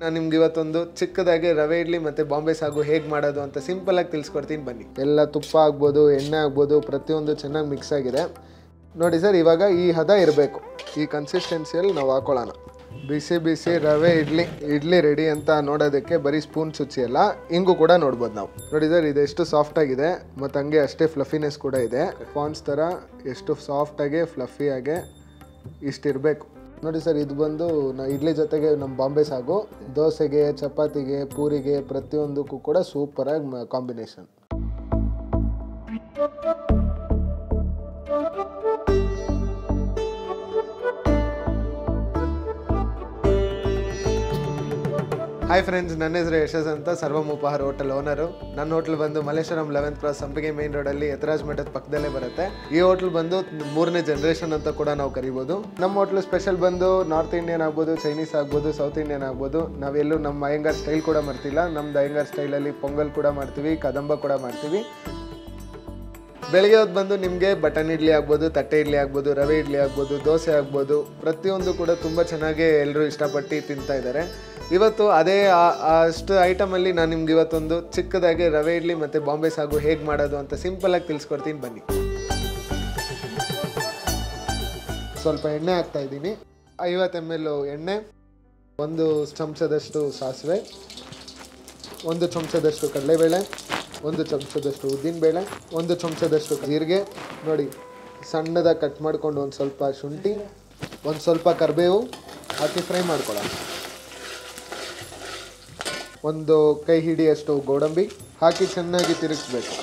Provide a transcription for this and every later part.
ನಾನು ನಿಮ್ಗೆ ಇವತ್ತೊಂದು ಚಿಕ್ಕದಾಗಿ ರವೆ ಇಡ್ಲಿ ಮತ್ತು ಬಾಂಬೆ ಸಾಗು ಹೇಗೆ ಮಾಡೋದು ಅಂತ ಸಿಂಪಲಾಗಿ ತಿಳಿಸ್ಕೊಡ್ತೀನಿ ಬನ್ನಿ ಎಲ್ಲ ತುಪ್ಪ ಆಗ್ಬೋದು ಎಣ್ಣೆ ಆಗ್ಬೋದು ಪ್ರತಿಯೊಂದು ಚೆನ್ನಾಗಿ ಮಿಕ್ಸ್ ಆಗಿದೆ ನೋಡಿ ಸರ್ ಇವಾಗ ಈ ಹದ ಇರಬೇಕು ಈ ಕನ್ಸಿಸ್ಟೆನ್ಸಿಯಲ್ಲಿ ನಾವು ಹಾಕೊಳ್ಳೋಣ ಬಿಸಿ ಬಿಸಿ ರವೆ ಇಡ್ಲಿ ಇಡ್ಲಿ ರೆಡಿ ಅಂತ ನೋಡೋದಕ್ಕೆ ಬರೀ ಸ್ಪೂನ್ ಚುಚ್ಚಿ ಅಲ್ಲ ಹಿಂಗೂ ಕೂಡ ನೋಡ್ಬೋದು ನಾವು ನೋಡಿ ಸರ್ ಇದೆಷ್ಟು ಸಾಫ್ಟ್ ಆಗಿದೆ ಮತ್ತು ಹಂಗೆ ಅಷ್ಟೇ ಫ್ಲಫಿನೆಸ್ ಕೂಡ ಇದೆ ಫಾನ್ಸ್ ಥರ ಎಷ್ಟು ಸಾಫ್ಟಾಗಿ ಫ್ಲಫಿಯಾಗೆ ಇಷ್ಟಿರಬೇಕು ನೋಡಿ ಸರ್ ಇದು ಬಂದು ನಾ ಇಡ್ಲಿ ಜೊತೆಗೆ ನಮ್ಮ ಬಾಂಬೆ ಸಾಗು ದೋಸೆಗೆ ಚಪಾತಿಗೆ ಪೂರಿಗೆ ಪ್ರತಿಯೊಂದಕ್ಕೂ ಕೂಡ ಸೂಪರಾಗಿ ಕಾಂಬಿನೇಷನ್ ಹಾಯ್ ಫ್ರೆಂಡ್ಸ್ ನನ್ನ ಹೆಸರು ಯಶಸ್ ಅಂತ ಸರ್ವಂ ಉಪಹಾರ ಹೋಟೆಲ್ ಓನರು ನನ್ನ ಹೋಟ್ಲ್ ಬಂದು Malleshwaram eleventh cross Sampige main ರೋಡಲ್ಲಿ ಯತರಾಜ್ ಮಠದ ಪಕ್ಕದಲ್ಲೇ ಬರುತ್ತೆ ಈ ಹೋಟ್ಲ್ ಬಂದು ಮೂರನೇ ಜನರೇಷನ್ ಅಂತ ಕೂಡ ನಾವು ಕರಿಬೋದು ನಮ್ಮ ಹೋಟ್ಲ್ ಸ್ಪೆಷಲ್ ಬಂದು ನಾರ್ತ್ ಇಂಡಿಯನ್ ಆಗ್ಬೋದು ಚೈನೀಸ್ ಆಗ್ಬೋದು ಸೌತ್ ಇಂಡಿಯನ್ ಆಗ್ಬೋದು ನಾವೆಲ್ಲೂ ನಮ್ಮ ಅಯ್ಯಂಗಾರ್ ಸ್ಟೈಲ್ ಕೂಡ ಮಾಡ್ತಿಲ್ಲ ನಮ್ದು ಅಯ್ಯಂಗಾರ್ ಸ್ಟೈಲಲ್ಲಿ ಪೊಂಗಲ್ ಕೂಡ ಮಾಡ್ತೀವಿ ಕದಂಬ ಕೂಡ ಮಾಡ್ತೀವಿ ಬೆಳಗ್ಗೆ ಹೊತ್ತು ಬಂದು ನಿಮಗೆ ಬಟನ್ ಇಡ್ಲಿ ಆಗ್ಬೋದು ತಟ್ಟೆ ಇಡ್ಲಿ ಆಗ್ಬೋದು ರವೆ ಇಡ್ಲಿ ಆಗ್ಬೋದು ದೋಸೆ ಆಗ್ಬೋದು ಪ್ರತಿಯೊಂದು ಕೂಡ ತುಂಬ ಚೆನ್ನಾಗಿ ಎಲ್ಲರೂ ಇಷ್ಟಪಟ್ಟು ತಿಂತಾ ಇದ್ದಾರೆ ಇವತ್ತು ಅದೇ ಆ- ಆ ಅಷ್ಟು ಐಟಮಲ್ಲಿ ನಾನು ನಿಮ್ಗೆ ಇವತ್ತೊಂದು ಚಿಕ್ಕದಾಗಿ ರವೆ ಇಡ್ಲಿ ಮತ್ತು ಬಾಂಬೆ ಸಾಗು ಹೇಗೆ ಮಾಡೋದು ಅಂತ ಸಿಂಪಲಾಗಿ ತಿಳಿಸ್ಕೊಡ್ತೀನಿ ಬನ್ನಿ ಸ್ವಲ್ಪ ಎಣ್ಣೆ ಹಾಕ್ತಾ ಇದ್ದೀನಿ ಐವತ್ತು ಎಮ್ ಎಲ್ ಎಣ್ಣೆ ಒಂದು ಚಮಚದಷ್ಟು ಸಾಸಿವೆ ಒಂದು ಚಮಚದಷ್ಟು ಕಡಲೆಬೇಳೆ ಒಂದು ಚಮಚದಷ್ಟು ಉದ್ದಿನಬೇಳೆ ಒಂದು ಚಮಚದಷ್ಟು ಜೀರಿಗೆ ನೋಡಿ ಸಣ್ಣದಾಗಿ ಕಟ್ ಮಾಡ್ಕೊಂಡು ಒಂದು ಸ್ವಲ್ಪ ಶುಂಠಿ ಒಂದು ಸ್ವಲ್ಪ ಕರಿಬೇವು ಹಾಕಿ ಫ್ರೈ ಮಾಡ್ಕೊಳ್ಳೋಣ ಒಂದು ಕೈ ಹಿಡಿಯಷ್ಟು ಗೋಡಂಬಿ ಹಾಕಿ ಚೆನ್ನಾಗಿ ತಿರುಗಿಸ್ಬೇಕು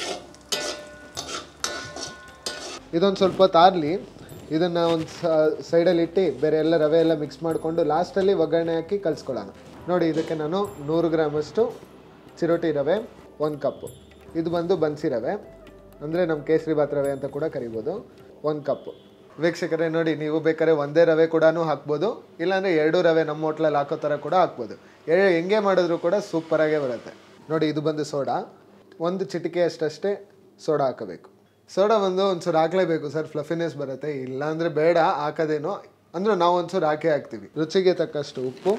ಇದೊಂದು ಸ್ವಲ್ಪ ತಾರ್ಲಿ ಇದನ್ನು ಒಂದು ಸೈಡಲ್ಲಿ ಇಟ್ಟು ಬೇರೆ ಎಲ್ಲ ರವೆ ಎಲ್ಲ ಮಿಕ್ಸ್ ಮಾಡಿಕೊಂಡು ಲಾಸ್ಟಲ್ಲಿ ಒಗ್ಗರಣೆ ಹಾಕಿ ಕಲಿಸ್ಕೊಳ್ಳೋಣ ನೋಡಿ ಇದಕ್ಕೆ ನಾನು ನೂರು ಗ್ರಾಮಷ್ಟು ಚಿರೋಟಿ ರವೆ ಒಂದು ಕಪ್ಪು ಇದು ಬಂದು ಬನ್ಸಿ ರವೆ ಅಂದರೆ ನಮ್ಮ ಕೇಸರಿ ಬಾತ್ ರವೆ ಅಂತ ಕೂಡ ಕರಿಬೋದು ಒಂದು ಕಪ್ಪು ವೀಕ್ಷಕರೇ ನೋಡಿ ನೀವು ಬೇಕಾದ್ರೆ ಒಂದೇ ರವೆ ಕೂಡ ಹಾಕ್ಬೋದು ಇಲ್ಲಾಂದರೆ ಎರಡು ರವೆ ನಮ್ಮ ಹೋಟ್ಲಲ್ಲಿ ಹಾಕೋ ಥರ ಕೂಡ ಹಾಕ್ಬೋದು ಎ ಹೆಂಗೆ ಮಾಡಿದ್ರು ಕೂಡ ಸೂಪರಾಗೇ ಬರುತ್ತೆ ನೋಡಿ ಇದು ಬಂದು ಸೋಡಾ ಒಂದು ಚಿಟಿಕೆ ಅಷ್ಟಷ್ಟೇ ಸೋಡಾ ಹಾಕಬೇಕು ಸೋಡಾ ಬಂದು ಒಂಚೂರು ಹಾಕ್ಲೇಬೇಕು ಸರ್ ಫ್ಲಫಿನೆಸ್ ಬರುತ್ತೆ ಇಲ್ಲಾಂದರೆ ಬೇಡ ಹಾಕೋದೇನೋ ಅಂದ್ರೆ ನಾವು ಒಂಚೂರು ಹಾಕೇ ಹಾಕ್ತೀವಿ ರುಚಿಗೆ ತಕ್ಕಷ್ಟು ಉಪ್ಪು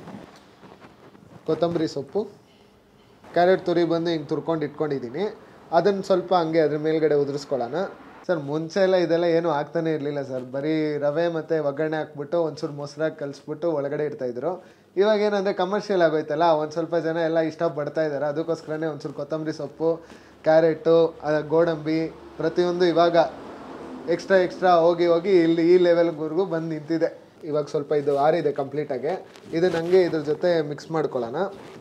ಕೊತ್ತಂಬರಿ ಸೊಪ್ಪು ಕ್ಯಾರೆಟ್ ತುರಿ ಬಂದು ಹಿಂಗೆ ತುರ್ಕೊಂಡು ಇಟ್ಕೊಂಡಿದ್ದೀನಿ ಅದನ್ನು ಸ್ವಲ್ಪ ಹಂಗೆ ಅದ್ರ ಮೇಲ್ಗಡೆ ಉದುರಿಸ್ಕೊಳ್ಳೋಣ ಸರ್ ಮುಂಚೆ ಎಲ್ಲ ಇದೆಲ್ಲ ಏನು ಆಗ್ತಾನೆ ಇರಲಿಲ್ಲ ಸರ್ ಬರೀ ರವೆ ಮತ್ತು ಒಗ್ಗರಣೆ ಹಾಕ್ಬಿಟ್ಟು ಒಂಚೂರು ಮೊಸರಾಗಿ ಕಲಿಸ್ಬಿಟ್ಟು ಒಳಗಡೆ ಇಡ್ತಾಯಿದ್ರು ಇವಾಗ ಏನಂದರೆ ಕಮರ್ಷಿಯಲ್ ಆಗೋಯ್ತಲ್ಲ ಒಂದು ಸ್ವಲ್ಪ ಜನ ಎಲ್ಲ ಇಷ್ಟಪಡ್ತಾ ಇದ್ದಾರೆ ಅದಕ್ಕೋಸ್ಕರನೇ ಒಂಚೂರು ಕೊತ್ತಂಬರಿ ಸೊಪ್ಪು ಕ್ಯಾರೆಟು ಅದ ಗೋಡಂಬಿ ಪ್ರತಿಯೊಂದು ಇವಾಗ ಎಕ್ಸ್ಟ್ರಾ ಎಕ್ಸ್ಟ್ರಾ ಹೋಗಿ ಹೋಗಿ ಇಲ್ಲಿ ಈ ಲೆವೆಲ್ವರೆಗೂ ಬಂದು ನಿಂತಿದೆ ಇವಾಗ ಸ್ವಲ್ಪ ಇದು ಆರಿದೆ ಕಂಪ್ಲೀಟಾಗಿ ಇದನ್ನ ಹಂಗೆ ಇದ್ರ ಜೊತೆ ಮಿಕ್ಸ್ ಮಾಡ್ಕೊಳ್ಳೋಣ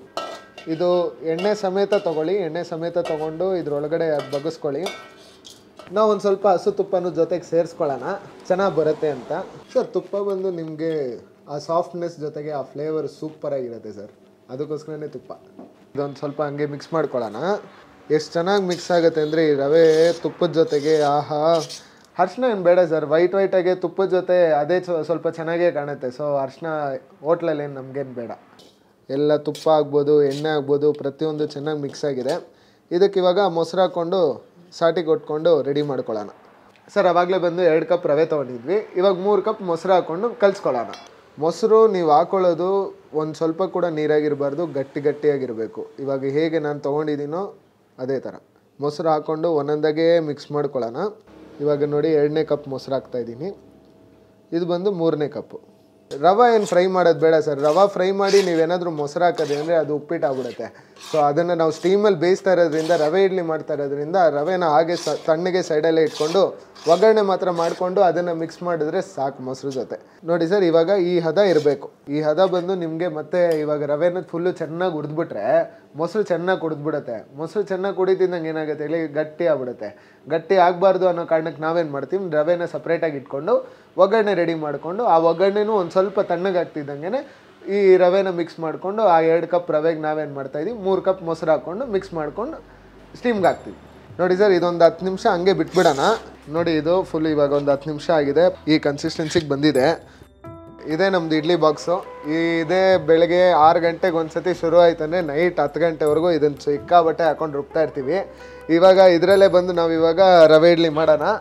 ಇದು ಎಣ್ಣೆ ಸಮೇತ ತೊಗೊಳ್ಳಿ ಎಣ್ಣೆ ಸಮೇತ ತೊಗೊಂಡು ಇದ್ರೊಳಗಡೆ ಅದು ಬಗ್ಗಿಸ್ಕೊಳ್ಳಿ ನಾವು ಒಂದು ಸ್ವಲ್ಪ ಹಸು ತುಪ್ಪನೂ ಜೊತೆಗೆ ಸೇರಿಸ್ಕೊಳ್ಳೋಣ ಚೆನ್ನಾಗಿ ಬರುತ್ತೆ ಅಂತ ಸರ್ ತುಪ್ಪ ಬಂದು ನಿಮಗೆ ಆ ಸಾಫ್ಟ್ನೆಸ್ ಜೊತೆಗೆ ಆ ಫ್ಲೇವರ್ ಸೂಪರಾಗಿರುತ್ತೆ ಸರ್ ಅದಕ್ಕೋಸ್ಕರನೇ ತುಪ್ಪ ಇದೊಂದು ಸ್ವಲ್ಪ ಹಂಗೆ ಮಿಕ್ಸ್ ಮಾಡ್ಕೊಳ್ಳೋಣ ಎಷ್ಟು ಚೆನ್ನಾಗಿ ಮಿಕ್ಸ್ ಆಗುತ್ತೆ ಅಂದರೆ ಈ ರವೆ ತುಪ್ಪದ ಜೊತೆಗೆ ಆಹಾ ಅರ್ಶಿನ ಏನು ಬೇಡ ಸರ್ ವೈಟ್ ವೈಟಾಗೆ ತುಪ್ಪದ ಜೊತೆ ಅದೇ ಸ್ವ- ಸ್ವಲ್ಪ ಚೆನ್ನಾಗೇ ಕಾಣುತ್ತೆ ಸೊ ಅರ್ಶಿನ ಹೋಟ್ಲಲ್ಲಿ ಏನು ನಮಗೇನು ಬೇಡ ಎಲ್ಲ ತುಪ್ಪ ಆಗ್ಬೋದು ಎಣ್ಣೆ ಆಗ್ಬೋದು ಪ್ರತಿಯೊಂದು ಚೆನ್ನಾಗಿ ಮಿಕ್ಸ್ ಆಗಿದೆ ಇದಕ್ಕೆ ಇವಾಗ ಮೊಸರು ಹಾಕ್ಕೊಂಡು ಸಾಟಿ ಕೊಟ್ಕೊಂಡು ರೆಡಿ ಮಾಡ್ಕೊಳ್ಳೋಣ ಸರ್ ಅವಾಗಲೇ ಬಂದು ಎರಡು ಕಪ್ ರವೆ ತೊಗೊಂಡಿದ್ವಿ ಇವಾಗ ಮೂರು ಕಪ್ ಮೊಸರು ಹಾಕ್ಕೊಂಡು ಕಲಿಸ್ಕೊಳ್ಳೋಣ ಮೊಸರು ನೀವು ಹಾಕೊಳ್ಳೋದು ಒಂದು ಸ್ವಲ್ಪ ಕೂಡ ನೀರಾಗಿರಬಾರ್ದು ಗಟ್ಟಿ ಗಟ್ಟಿಯಾಗಿರಬೇಕು ಇವಾಗ ಹೇಗೆ ನಾನು ತೊಗೊಂಡಿದ್ದೀನೋ ಅದೇ ಥರ ಮೊಸರು ಹಾಕ್ಕೊಂಡು ಒಂದೊಂದಾಗೆ ಮಿಕ್ಸ್ ಮಾಡ್ಕೊಳ್ಳೋಣ ಇವಾಗ ನೋಡಿ ಎರಡನೇ ಕಪ್ ಮೊಸರು ಹಾಕ್ತಾ ಇದ್ದೀನಿ ಇದು ಬಂದು ಮೂರನೇ ಕಪ್ಪು ರವೆ ಏನು ಫ್ರೈ ಮಾಡೋದು ಬೇಡ ಸರ್ ರವೆ ಫ್ರೈ ಮಾಡಿ ನೀವೇನಾದರೂ ಮೊಸರು ಹಾಕೋದು ಅಂದರೆ ಅದು ಉಪ್ಪಿಟ್ಟು ಆಗ್ಬಿಡುತ್ತೆ ಸೊ ಅದನ್ನು ನಾವು ಸ್ಟೀಮಲ್ಲಿ ಬೇಯಿಸ್ತಾ ಇರೋದ್ರಿಂದ ರವೆ ಇಡ್ಲಿ ಮಾಡ್ತಾ ಇರೋದ್ರಿಂದ ರವೆನ ಹಾಗೆ ಸ ತಣ್ಣಗೆ ಸೈಡಲ್ಲೇ ಇಟ್ಕೊಂಡು ಒಗ್ಗರಣೆ ಮಾತ್ರ ಮಾಡಿಕೊಂಡು ಅದನ್ನು ಮಿಕ್ಸ್ ಮಾಡಿದ್ರೆ ಸಾಕು ಮೊಸರು ಜೊತೆ ನೋಡಿ ಸರ್ ಇವಾಗ ಈ ಹದ ಇರಬೇಕು ಈ ಹದ ಬಂದು ನಿಮಗೆ ಮತ್ತೆ ಇವಾಗ ರವೆನ ಫುಲ್ಲು ಚೆನ್ನಾಗಿ ಹುರಿದ್ಬಿಟ್ರೆ ಮೊಸರು ಚೆನ್ನಾಗಿ ಕುಡಿದ್ಬಿಡುತ್ತೆ ಮೊಸರು ಚೆನ್ನಾಗಿ ಕುಡಿತಿದ್ದಂಗೆ ಏನಾಗುತ್ತೆ ಹೇಳಿ ಗಟ್ಟಿ ಆಗ್ಬಿಡುತ್ತೆ ಗಟ್ಟಿ ಆಗಬಾರ್ದು ಅನ್ನೋ ಕಾರಣಕ್ಕೆ ನಾವೇನು ಮಾಡ್ತೀವಿ ರವೆನ ಸಪ್ರೇಟಾಗಿ ಇಟ್ಕೊಂಡು ಒಗ್ಗರಣೆ ರೆಡಿ ಮಾಡಿಕೊಂಡು ಆ ಒಗ್ಗರಣೆನೂ ಒಂದು ಸ್ವಲ್ಪ ತಣ್ಣಗೆ ಆಗ್ತಿದ್ದಂಗೆ ಈ ರವೆನ ಮಿಕ್ಸ್ ಮಾಡಿಕೊಂಡು ಆ ಎರಡು ಕಪ್ ರವೆಗೆ ನಾವೇನು ಮಾಡ್ತಾಯಿದ್ದೀವಿ ಮೂರು ಕಪ್ ಮೊಸರು ಹಾಕ್ಕೊಂಡು ಮಿಕ್ಸ್ ಮಾಡ್ಕೊಂಡು ಸ್ಟೀಮ್ಗೆ ಹಾಕ್ತೀವಿ ನೋಡಿ ಸರ್ ಇದೊಂದು ಹತ್ತು ನಿಮಿಷ ಹಂಗೆ ಬಿಟ್ಬಿಡೋಣ ನೋಡಿ ಇದು ಫುಲ್ ಇವಾಗ ಒಂದು ಹತ್ತು ನಿಮಿಷ ಆಗಿದೆ ಈ ಕನ್ಸಿಸ್ಟೆನ್ಸಿಗೆ ಬಂದಿದೆ ಇದೇ ನಮ್ದು ಇಡ್ಲಿ ಬಾಕ್ಸು ಇದೇ ಬೆಳಗ್ಗೆ ಆರು ಗಂಟೆಗೆ ಒಂದ್ಸತಿ ಶುರು ಆಯ್ತಂದ್ರೆ ನೈಟ್ ಹತ್ತು ಗಂಟೆವರೆಗೂ ಇದನ್ನು ಸಿಕ್ಕಾಬಟ್ಟೆ ಹಾಕೊಂಡು ರುಬ್ತಾ ಇರ್ತೀವಿ ಇವಾಗ ಇದರಲ್ಲೇ ಬಂದು ನಾವು ಇವಾಗ ರವೆ ಇಡ್ಲಿ ಮಾಡೋಣ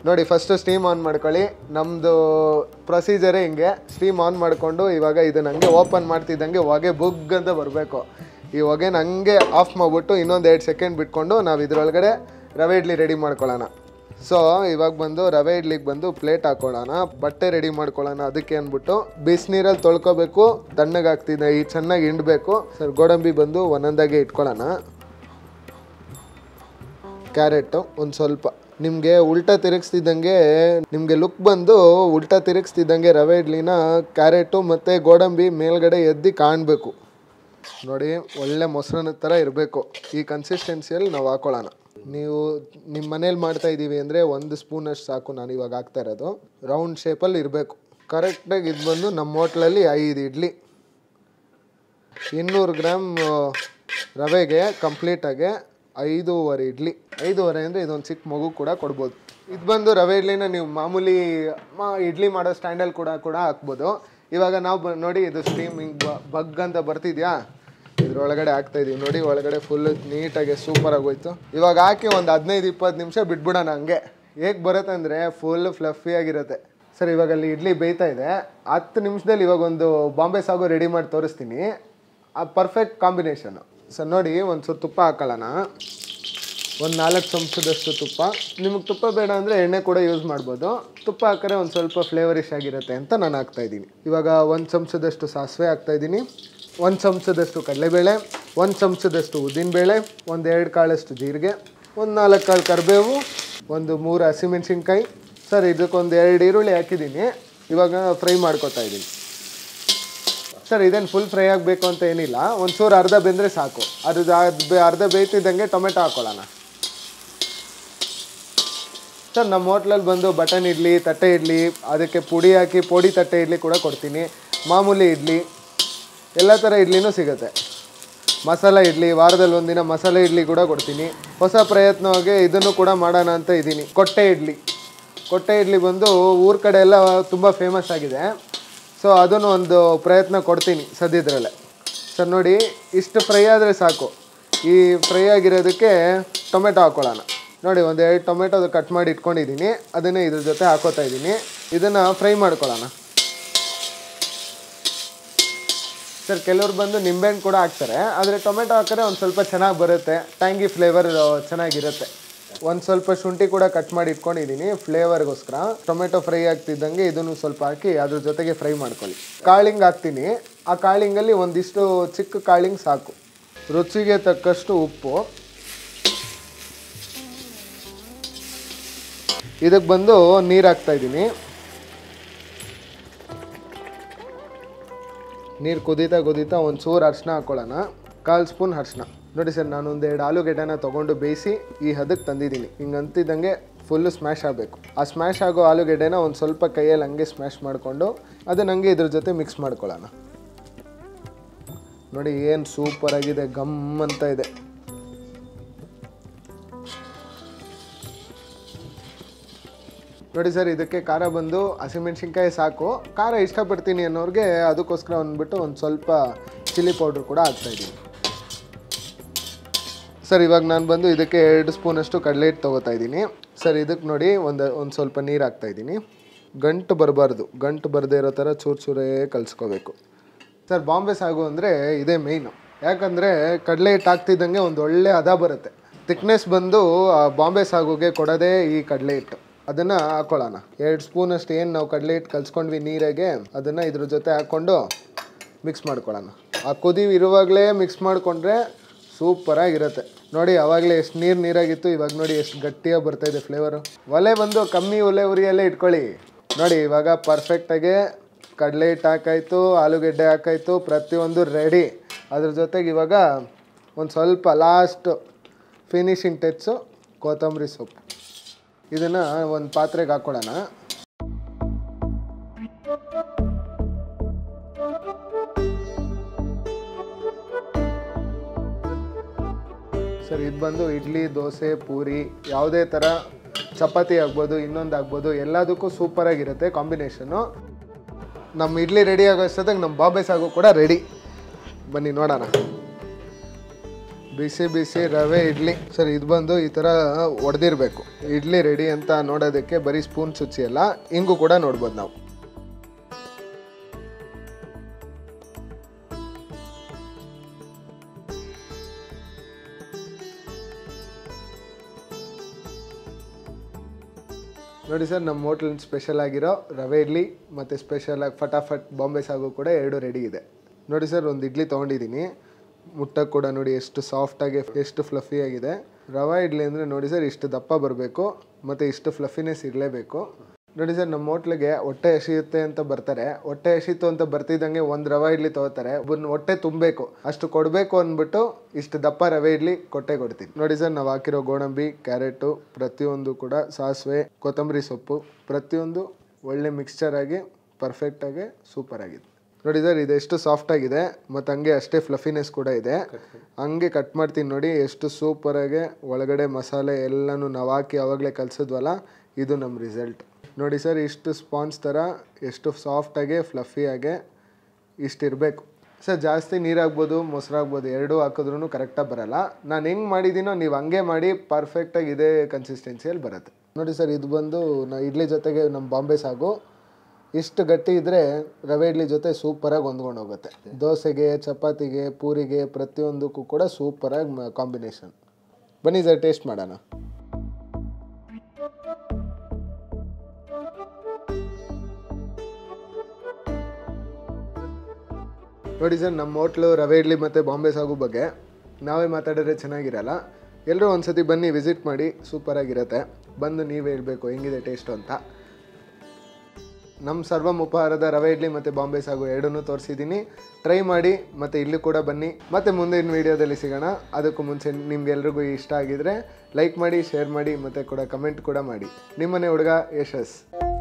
ನೋಡಿ ಫಸ್ಟು ಸ್ಟೀಮ್ ಆನ್ ಮಾಡ್ಕೊಳ್ಳಿ ನಮ್ಮದು ಪ್ರೊಸೀಜರೇ ಹಿಂಗೆ ಸ್ಟೀಮ್ ಆನ್ ಮಾಡಿಕೊಂಡು ಇವಾಗ ಇದನ್ನ ಹಂಗೆ ಓಪನ್ ಮಾಡ್ತಿದ್ದಂಗೆ ಹೊಗೆ ಬುಗ್ ಅಂತ ಬರಬೇಕು ಈ ಹೊಗೆನ ಹಂಗೆ ಆಫ್ ಮಾಡಿಬಿಟ್ಟು ಇನ್ನೊಂದು ಎರಡು ಸೆಕೆಂಡ್ ಬಿಟ್ಕೊಂಡು ನಾವು ಇದರೊಳಗಡೆ ರವೆ ಇಡ್ಲಿ ರೆಡಿ ಮಾಡ್ಕೊಳ್ಳೋಣ ಸೊ ಇವಾಗ ಬಂದು ರವೆ ಇಡ್ಲಿಗೆ ಬಂದು ಪ್ಲೇಟ್ ಹಾಕೊಳ್ಳೋಣ ಬಟ್ಟೆ ರೆಡಿ ಮಾಡ್ಕೊಳ್ಳೋಣ ಅದಕ್ಕೆ ಅಂದ್ಬಿಟ್ಟು ಬಿಸಿನೀರಲ್ಲಿ ತೊಳ್ಕೊಬೇಕು ತಣ್ಣಗಾಗ್ತಿದೆ ಈ ಚೆನ್ನಾಗಿ ಹಿಂಡಬೇಕು ಸರ್ ಗೋಡಂಬಿ ಬಂದು ಒಂದೊಂದಾಗೆ ಇಟ್ಕೊಳ್ಳೋಣ ಕ್ಯಾರೆಟು ಒಂದು ಸ್ವಲ್ಪ ನಿಮಗೆ ಉಲ್ಟಾ ತಿರುಗಿಸ್ತಿದ್ದಂಗೆ ನಿಮಗೆ ಲುಕ್ ಬಂದು ಉಲ್ಟಾ ತಿರುಗಿಸ್ತಿದ್ದಂಗೆ ರವೆ ಇಡ್ಲಿನ ಕ್ಯಾರೆಟು ಮತ್ತು ಗೋಡಂಬಿ ಮೇಲ್ಗಡೆ ಎದ್ದು ಕಾಣಬೇಕು ನೋಡಿ ಒಳ್ಳೆ ಮೊಸರನ್ನ ಥರ ಇರಬೇಕು ಈ ಕನ್ಸಿಸ್ಟೆನ್ಸಿಯಲ್ಲಿ ನಾವು ಹಾಕೊಳ್ಳೋಣ ನೀವು ನಿಮ್ಮ ಮನೇಲಿ ಮಾಡ್ತಾ ಇದ್ದೀವಿ ಅಂದರೆ ಒಂದು ಸ್ಪೂನಷ್ಟು ಸಾಕು ನಾನು ಇವಾಗ ಹಾಕ್ತಾ ಇರೋದು ರೌಂಡ್ ಶೇಪಲ್ಲಿ ಇರಬೇಕು ಕರೆಕ್ಟಾಗಿ ಇದು ಬಂದು ನಮ್ಮ ಹೋಟ್ಲಲ್ಲಿ ಐದು ಇಡ್ಲಿ ಇನ್ನೂರು ಗ್ರಾಮ್ ಆ, ರವೆಗೆ ಕಂಪ್ಲೀಟಾಗಿ ಐದೂವರೆ ಇಡ್ಲಿ ಐದೂವರೆ ಅಂದರೆ ಇದೊಂದು ಚಿಕ್ಕ ಮಗು ಕೂಡ ಕೊಡ್ಬೋದು ಇದು ಬಂದು ರವೆ ಇಡ್ಲಿನ ನೀವು ಮಾಮೂಲಿ ಮಾ ಇಡ್ಲಿ ಮಾಡೋ ಸ್ಟ್ಯಾಂಡಲ್ಲಿ ಕೂಡ ಕೂಡ ಹಾಕ್ಬೋದು ಇವಾಗ ನಾವು ಬ ನೋಡಿ ಇದು ಸ್ಟೀಮ್ ಹಿಂಗೆ ಬಗ್ ಅಂತ ಬರ್ತಿದ್ಯಾ ಇದ್ರೊಳಗಡೆ ಹಾಕ್ತಾ ಇದೀವಿ ನೋಡಿ ಒಳಗಡೆ ಫುಲ್ ನೀಟಾಗಿ ಸೂಪರಾಗಿ ಹೋಯ್ತು ಇವಾಗ ಹಾಕಿ ಒಂದು ಹದಿನೈದು ಇಪ್ಪತ್ತು ನಿಮಿಷ ಬಿಟ್ಬಿಡೋಣ ಹಂಗೆ ಹೇಗೆ ಬರುತ್ತೆ ಅಂದರೆ ಫುಲ್ ಫ್ಲಫಿಯಾಗಿರುತ್ತೆ ಸರ್ ಇವಾಗ ಅಲ್ಲಿ ಇಡ್ಲಿ ಬೇಯ್ತಾ ಇದೆ ಹತ್ತು ನಿಮಿಷದಲ್ಲಿ ಇವಾಗ ಒಂದು ಬಾಂಬೆ ಸಾಗು ರೆಡಿ ಮಾಡಿ ತೋರಿಸ್ತೀನಿ ಆ ಪರ್ಫೆಕ್ಟ್ ಕಾಂಬಿನೇಷನು ಸರ್ ನೋಡಿ ಒಂದು ಸ್ವಲ್ಪ ತುಪ್ಪ ಹಾಕೊಳ್ಳೋಣ ಒಂದು ನಾಲ್ಕು ಚಮಚದಷ್ಟು ತುಪ್ಪ ನಿಮಗೆ ತುಪ್ಪ ಬೇಡ ಅಂದರೆ ಎಣ್ಣೆ ಕೂಡ ಯೂಸ್ ಮಾಡ್ಬೋದು ತುಪ್ಪ ಹಾಕಿದ್ರೆ ಒಂದು ಸ್ವಲ್ಪ ಫ್ಲೇವರಿಶ್ ಆಗಿರುತ್ತೆ ಅಂತ ನಾನು ಹಾಕ್ತಾ ಇದ್ದೀನಿ ಇವಾಗ ಒಂದು ಚಮಚದಷ್ಟು ಸಾಸಿವೆ ಹಾಕ್ತಾ ಇದ್ದೀನಿ ಒಂದು ಚಮಚದಷ್ಟು ಕಡಲೆಬೇಳೆ ಒಂದು ಚಮಚದಷ್ಟು ಉದ್ದಿನಬೇಳೆ ಒಂದು ಎರಡು ಕಾಳಷ್ಟು ಜೀರಿಗೆ ಒಂದು ನಾಲ್ಕು ಕಾಳು ಕರಿಬೇವು ಒಂದು ಮೂರು ಹಸಿಮೆಣ್ಸಿನ್ಕಾಯಿ ಸರ್ ಇದಕ್ಕೊಂದು ಎರಡು ಈರುಳ್ಳಿ ಹಾಕಿದ್ದೀನಿ ಇವಾಗ ಫ್ರೈ ಮಾಡ್ಕೊತಾ ಇದ್ದೀನಿ ಸರ್ ಇದೇನು ಫುಲ್ ಫ್ರೈ ಆಗಬೇಕು ಅಂತ ಏನಿಲ್ಲ ಒಂಚೂರು ಅರ್ಧ ಬೆಂದರೆ ಸಾಕು ಅದು ಅದ್ ಬೆ- ಅರ್ಧ ಬೇಯ್ತಿದ್ದಂಗೆ ಟೊಮೆಟೊ ಹಾಕೊಳ್ಳೋಣ ಸರ್ ನಮ್ಮ ಹೋಟ್ಲಲ್ಲಿ ಬಂದು ಬಟನ್ ಇಡ್ಲಿ ತಟ್ಟೆ ಇಡ್ಲಿ ಅದಕ್ಕೆ ಪುಡಿ ಹಾಕಿ ಪೊಡಿ ತಟ್ಟೆ ಇಡ್ಲಿ ಕೂಡ ಕೊಡ್ತೀನಿ ಮಾಮೂಲಿ ಇಡ್ಲಿ ಎಲ್ಲ ಥರ ಇಡ್ಲಿನೂ ಸಿಗುತ್ತೆ ಮಸಾಲ ಇಡ್ಲಿ ವಾರದಲ್ಲಿ ಒಂದಿನ ಮಸಾಲೆ ಇಡ್ಲಿ ಕೂಡ ಕೊಡ್ತೀನಿ ಹೊಸ ಪ್ರಯತ್ನವಾಗಿ ಇದನ್ನು ಕೂಡ ಮಾಡೋಣ ಅಂತ ಇದ್ದೀನಿ ಕೊಟ್ಟೆ ಇಡ್ಲಿ ಕೊಟ್ಟೆ ಇಡ್ಲಿ ಬಂದು ಊರ ಕಡೆ ಎಲ್ಲ ತುಂಬ ಫೇಮಸ್ ಆಗಿದೆ ಸೊ ಅದನ್ನು ಒಂದು ಪ್ರಯತ್ನ ಕೊಡ್ತೀನಿ ಸದ್ಯದ್ರಲ್ಲೇ ಸರ್ ನೋಡಿ ಇಷ್ಟು ಫ್ರೈ ಆದರೆ ಸಾಕು ಈ ಫ್ರೈ ಆಗಿರೋದಕ್ಕೆ ಟೊಮೆಟೊ ಹಾಕ್ಕೊಳ್ಳೋಣ ನೋಡಿ ಒಂದು ಎರಡು ಟೊಮೆಟೊ ಕಟ್ ಮಾಡಿ ಇಟ್ಕೊಂಡಿದ್ದೀನಿ ಅದನ್ನೇ ಇದ್ರ ಜೊತೆ ಹಾಕೋತಾ ಇದ್ದೀನಿ ಇದನ್ನು ಫ್ರೈ ಮಾಡ್ಕೊಳ್ಳೋಣ ಸರ್ ಕೆಲವ್ರು ಬಂದು ನಿಂಬೆಹಣ್ಣು ಕೂಡ ಹಾಕ್ತಾರೆ ಆದರೆ ಟೊಮೆಟೊ ಹಾಕಿದ್ರೆ ಒಂದು ಸ್ವಲ್ಪ ಚೆನ್ನಾಗಿ ಬರುತ್ತೆ ಟ್ಯಾಂಗಿ ಫ್ಲೇವರ್ ಚೆನ್ನಾಗಿರುತ್ತೆ ಒಂದು ಸ್ವಲ್ಪ ಶುಂಠಿ ಕೂಡ ಕಟ್ ಮಾಡಿ ಇಟ್ಕೊಂಡಿದ್ದೀನಿ ಫ್ಲೇವರ್ಗೋಸ್ಕರ ಟೊಮೆಟೊ ಫ್ರೈ ಆಗ್ತಿದ್ದಂಗೆ ಇದನ್ನು ಸ್ವಲ್ಪ ಹಾಕಿ ಅದ್ರ ಜೊತೆಗೆ ಫ್ರೈ ಮಾಡ್ಕೊಳ್ಳಿ ಕಾಳಿಂಗ್ ಹಾಕ್ತೀನಿ ಆ ಕಾಳಿಂಗಲ್ಲಿ ಒಂದಿಷ್ಟು ಚಿಕ್ಕ ಕಾಳಿಂಗ್ ಸಾಕು ರುಚಿಗೆ ತಕ್ಕಷ್ಟು ಉಪ್ಪು ಇದಕ್ಕೆ ಬಂದು ನೀರು ಹಾಕ್ತಾ ಇದ್ದೀನಿ ನೀರು ಕುದೀತಾ ಕುದೀತಾ ಒಂದು ಚೂರು ಅರಿಶಿನ ಹಾಕ್ಕೊಳ್ಳೋಣ ಕಾಲು ಸ್ಪೂನ್ ಅರಿಶಿನ ನೋಡಿ ಸರ್ ನಾನು ಒಂದು ಎರಡು ಆಲೂಗೆಡ್ಡೆನ ತೊಗೊಂಡು ಬೇಯಿಸಿ ಈ ಹದಕ್ಕೆ ತಂದಿದ್ದೀನಿ ಹಿಂಗೆ ಅಂತಿದ್ದಂಗೆ ಫುಲ್ಲು ಸ್ಮ್ಯಾಶ್ ಆಗಬೇಕು ಆ ಸ್ಮ್ಯಾಶ್ ಆಗೋ ಆಲೂಗೆಡ್ಡೆನ ಒಂದು ಸ್ವಲ್ಪ ಕೈಯಲ್ಲಿ ಹಂಗೆ ಸ್ಮ್ಯಾಶ್ ಮಾಡಿಕೊಂಡು ಅದನ್ನ ಹಂಗೆ ಇದ್ರ ಜೊತೆ ಮಿಕ್ಸ್ ಮಾಡ್ಕೊಳ್ಳೋಣ ನೋಡಿ ಏನು ಸೂಪರ್ ಆಗಿದೆ ಗಮ್ ಅಂತ ಇದೆ ನೋಡಿ ಸರ್ ಇದಕ್ಕೆ ಖಾರ ಬಂದು ಹಸಿಮೆಣ್ಸಿನ್ಕಾಯಿ ಸಾಕು ಖಾರ ಇಷ್ಟಪಡ್ತೀನಿ ಅನ್ನೋರಿಗೆ ಅದಕ್ಕೋಸ್ಕರ ಅಂದ್ಬಿಟ್ಟು ಒಂದು ಸ್ವಲ್ಪ ಚಿಲ್ಲಿ ಪೌಡ್ರ್ ಕೂಡ ಹಾಕ್ತಾಯಿದ್ದೀನಿ ಸರ್ ಇವಾಗ ನಾನು ಬಂದು ಇದಕ್ಕೆ ಎರಡು ಸ್ಪೂನಷ್ಟು ಕಡಲೆ ಹಿಟ್ಟು ತೊಗೋತಾ ಇದ್ದೀನಿ ಸರ್ ಇದಕ್ಕೆ ನೋಡಿ ಒಂದು ಒಂದು ಸ್ವಲ್ಪ ನೀರು ಹಾಕ್ತಾ ಇದ್ದೀನಿ ಗಂಟು ಬರಬಾರ್ದು ಗಂಟು ಬರದೇ ಇರೋ ಥರ ಚೂರು ಚೂರೇ ಕಲಿಸ್ಕೋಬೇಕು ಸರ್ ಬಾಂಬೆ ಸಾಗು ಅಂದರೆ ಇದೇ ಮೇಯ್ನು ಯಾಕಂದರೆ ಕಡಲೆ ಹಿಟ್ಟು ಹಾಕ್ತಿದ್ದಂಗೆ ಒಂದು ಒಳ್ಳೆ ಹದ ಬರುತ್ತೆ ಥಿಕ್ನೆಸ್ ಬಂದು ಆ ಬಾಂಬೆ ಸಾಗುಗೆ ಕೊಡೋದೇ ಈ ಕಡಲೆ ಹಿಟ್ಟು ಅದನ್ನು ಹಾಕೊಳ್ಳೋಣ ಎರಡು ಸ್ಪೂನಷ್ಟು ಏನು ನಾವು ಕಡಲೆ ಹಿಟ್ಟು ಕಲಿಸ್ಕೊಂಡ್ವಿ ನೀರಾಗೆ ಅದನ್ನು ಇದ್ರ ಜೊತೆ ಹಾಕ್ಕೊಂಡು ಮಿಕ್ಸ್ ಮಾಡ್ಕೊಳ್ಳೋಣ ಆ ಕುದಿ ಇರುವಾಗಲೇ ಮಿಕ್ಸ್ ಮಾಡಿಕೊಂಡ್ರೆ ಸೂಪರಾಗಿರುತ್ತೆ ನೋಡಿ ಆವಾಗಲೇ ಎಷ್ಟು ನೀರು ನೀರಾಗಿತ್ತು ಇವಾಗ ನೋಡಿ ಎಷ್ಟು ಗಟ್ಟಿಯಾಗಿ ಬರ್ತಾ ಇದೆ ಫ್ಲೇವರು ಒಲೆ ಬಂದು ಕಮ್ಮಿ ಒಲೆ ಉರಿಯಲ್ಲೇ ಇಟ್ಕೊಳ್ಳಿ ನೋಡಿ ಇವಾಗ ಪರ್ಫೆಕ್ಟಾಗಿ ಕಡಲೆ ಹಿಟ್ಟು ಹಾಕಾಯ್ತು ಆಲೂಗೆಡ್ಡೆ ಹಾಕಾಯ್ತು ಪ್ರತಿಯೊಂದು ರೆಡಿ ಅದ್ರ ಜೊತೆಗೆ ಇವಾಗ ಒಂದು ಸ್ವಲ್ಪ ಲಾಸ್ಟ್ ಫಿನಿಶಿಂಗ್ ಟಚ್ಚು ಕೊತ್ತಂಬರಿ ಸೊಪ್ಪು ಇದನ್ನು ಒಂದು ಪಾತ್ರೆಗೆ ಹಾಕ್ಕೊಳ್ಳೋಣ ಸರ್ ಇದು ಬಂದು ಇಡ್ಲಿ ದೋಸೆ ಪೂರಿ ಯಾವುದೇ ಥರ ಚಪಾತಿ ಆಗ್ಬೋದು ಇನ್ನೊಂದು ಆಗ್ಬೋದು ಎಲ್ಲದಕ್ಕೂ ಸೂಪರಾಗಿರುತ್ತೆ ಕಾಂಬಿನೇಷನು ನಮ್ಮ ಇಡ್ಲಿ ರೆಡಿ ಆಗೋ ಅಷ್ಟೊತ್ತಿಗೆ ನಮ್ಮ ಬಾಂಬೆ ಸಾಗು ಕೂಡ ರೆಡಿ ಬನ್ನಿ ನೋಡೋಣ ಬಿಸಿ ಬಿಸಿ ರವೆ ಇಡ್ಲಿ ಸರ್ ಇದು ಬಂದು ಈ ಥರ ಒಡೆದಿರಬೇಕು ಇಡ್ಲಿ ರೆಡಿ ಅಂತ ನೋಡೋದಕ್ಕೆ ಬರೀ ಸ್ಪೂನ್ ಚುಚ್ಚಿ ಅಲ್ಲ ಹಿಂಗೂ ಕೂಡ ನೋಡ್ಬೋದು ನಾವು ನೋಡಿ ಸರ್ ನಮ್ಮ ಹೋಟ್ಲ್ ಸ್ಪೆಷಲ್ ಆಗಿರೋ ರವೆ ಇಡ್ಲಿ ಮತ್ತು ಸ್ಪೆಷಲ್ ಆಗಿ ಫಟಾಫಟ್ ಬಾಂಬೆ ಸಾಗು ಕೂಡ ಎರಡು ರೆಡಿ ಇದೆ ನೋಡಿ ಸರ್ ಒಂದು ಇಡ್ಲಿ ತೊಗೊಂಡಿದ್ದೀನಿ ಮುಟ್ಟಕ್ಕೆ ಕೂಡ ನೋಡಿ ಎಷ್ಟು ಸಾಫ್ಟಾಗಿ ಎಷ್ಟು ಫ್ಲಫಿ ಆಗಿದೆ ರವೆ ಇಡ್ಲಿ ಅಂದರೆ ನೋಡಿ ಸರ್ ಇಷ್ಟು ದಪ್ಪ ಬರಬೇಕು ಮತ್ತು ಇಷ್ಟು ಫ್ಲಫಿನೆಸ್ ಇರಲೇಬೇಕು ನೋಡಿ ಸರ್ ನಮ್ಮ ಹೋಟ್ಲಿಗೆ ಹೊಟ್ಟೆ ಹಸಿಯುತ್ತೆ ಅಂತ ಬರ್ತಾರೆ ಹೊಟ್ಟೆ ಹಸಿತು ಅಂತ ಬರ್ತಿದ್ದಂಗೆ ಒಂದು ರವೆ ಇಡ್ಲಿ ತೊಗೋತಾರೆ ಒಬ್ಬನ ಹೊಟ್ಟೆ ತುಂಬಬೇಕು ಅಷ್ಟು ಕೊಡಬೇಕು ಅಂದ್ಬಿಟ್ಟು ಇಷ್ಟು ದಪ್ಪ ರವೆ ಇಡ್ಲಿ ಕೊಟ್ಟೆ ಕೊಡ್ತೀನಿ ನೋಡಿ ಸರ್ ನಾವು ಹಾಕಿರೋ ಗೋಡಂಬಿ ಕ್ಯಾರೆಟು ಪ್ರತಿಯೊಂದು ಕೂಡ ಸಾಸಿವೆ ಕೊತ್ತಂಬರಿ ಸೊಪ್ಪು ಪ್ರತಿಯೊಂದು ಒಳ್ಳೆ ಮಿಕ್ಸ್ಚರ್ ಆಗಿ ಪರ್ಫೆಕ್ಟಾಗಿ ಸೂಪರ್ ಆಗಿದೆ ನೋಡಿ ಸರ್ ಇದೆಷ್ಟು ಸಾಫ್ಟ್ ಆಗಿದೆ ಮತ್ತು ಹಂಗೆ ಅಷ್ಟೇ ಫ್ಲಫಿನೆಸ್ ಕೂಡ ಇದೆ ಹಂಗೆ ಕಟ್ ಮಾಡ್ತೀನಿ ನೋಡಿ ಎಷ್ಟು ಸೂಪರಾಗಿ ಒಳಗಡೆ ಮಸಾಲೆ ಎಲ್ಲನೂ ನಾವು ಹಾಕಿ ಆವಾಗಲೇ ಕಲಿಸಿದ್ವಲ್ಲ ಇದು ನಮ್ಮ ರಿಸಲ್ಟ್ ನೋಡಿ ಸರ್ ಇಷ್ಟು ಸ್ಪಾನ್ಸ್ ಥರ ಎಷ್ಟು ಸಾಫ್ಟಾಗೆ ಫ್ಲಫಿಯಾಗೆ ಇಷ್ಟಿರಬೇಕು ಸರ್ ಜಾಸ್ತಿ ನೀರಾಗ್ಬೋದು ಮೊಸರಾಗ್ಬೋದು ಎರಡೂ ಹಾಕಿದ್ರೂ ಕರೆಕ್ಟಾಗಿ ಬರಲ್ಲ ನಾನು ಹೆಂಗೆ ಮಾಡಿದ್ದೀನೋ ನೀವು ಹಂಗೆ ಮಾಡಿ ಪರ್ಫೆಕ್ಟಾಗಿ ಇದೇ ಕನ್ಸಿಸ್ಟೆನ್ಸಿಯಲ್ಲಿ ಬರುತ್ತೆ ನೋಡಿ ಸರ್ ಇದು ಬಂದು ನಾ ಇಡ್ಲಿ ಜೊತೆಗೆ ನಮ್ಮ ಬಾಂಬೆ ಸಾಗು ಇಷ್ಟು ಗಟ್ಟಿ ಇದ್ದರೆ ರವೆ ಇಡ್ಲಿ ಜೊತೆ ಸೂಪರಾಗಿ ಹೊಂದ್ಕೊಂಡು ಹೋಗುತ್ತೆ ದೋಸೆಗೆ ಚಪಾತಿಗೆ ಪೂರಿಗೆ ಪ್ರತಿಯೊಂದಕ್ಕೂ ಕೂಡ ಸೂಪರಾಗಿ ಕಾಂಬಿನೇಷನ್ ಬನ್ನಿ ಸರ್ ಟೇಸ್ಟ್ ಮಾಡೋಣ ನೋಡಿ ಸರ್ ನಮ್ಮ ಹೋಟ್ಲು ರವೆ ಇಡ್ಲಿ ಮತ್ತು ಬಾಂಬೆ ಸಾಗು ಬಗ್ಗೆ ನಾವೇ ಮಾತಾಡಿದ್ರೆ ಚೆನ್ನಾಗಿರಲ್ಲ ಎಲ್ಲರೂ ಒಂದ್ಸತಿ ಬನ್ನಿ ವಿಸಿಟ್ ಮಾಡಿ ಸೂಪರಾಗಿರುತ್ತೆ ಬಂದು ನೀವೇ ಹೇಳಬೇಕು ಹೆಂಗಿದೆ ಟೇಸ್ಟು ಅಂತ ನಮ್ಮ ಸರ್ವಂ ಉಪಹಾರದ ರವೆ ಇಡ್ಲಿ ಮತ್ತು ಬಾಂಬೆ ಸಾಗು ಎರಡನ್ನೂ ತೋರಿಸಿದ್ದೀನಿ ಟ್ರೈ ಮಾಡಿ ಮತ್ತು ಇಲ್ಲಿ ಕೂಡ ಬನ್ನಿ ಮತ್ತು ಮುಂದಿನ ವೀಡಿಯೋದಲ್ಲಿ ಸಿಗೋಣ ಅದಕ್ಕೂ ಮುಂಚೆ ನಿಮ್ಗೆಲ್ರಿಗೂ ಇಷ್ಟ ಆಗಿದ್ರೆ ಲೈಕ್ ಮಾಡಿ ಶೇರ್ ಮಾಡಿ ಮತ್ತು ಕೂಡ ಕಮೆಂಟ್ ಕೂಡ ಮಾಡಿ ನಿಮ್ಮನೆ ಹುಡುಗ ಯಶಸ್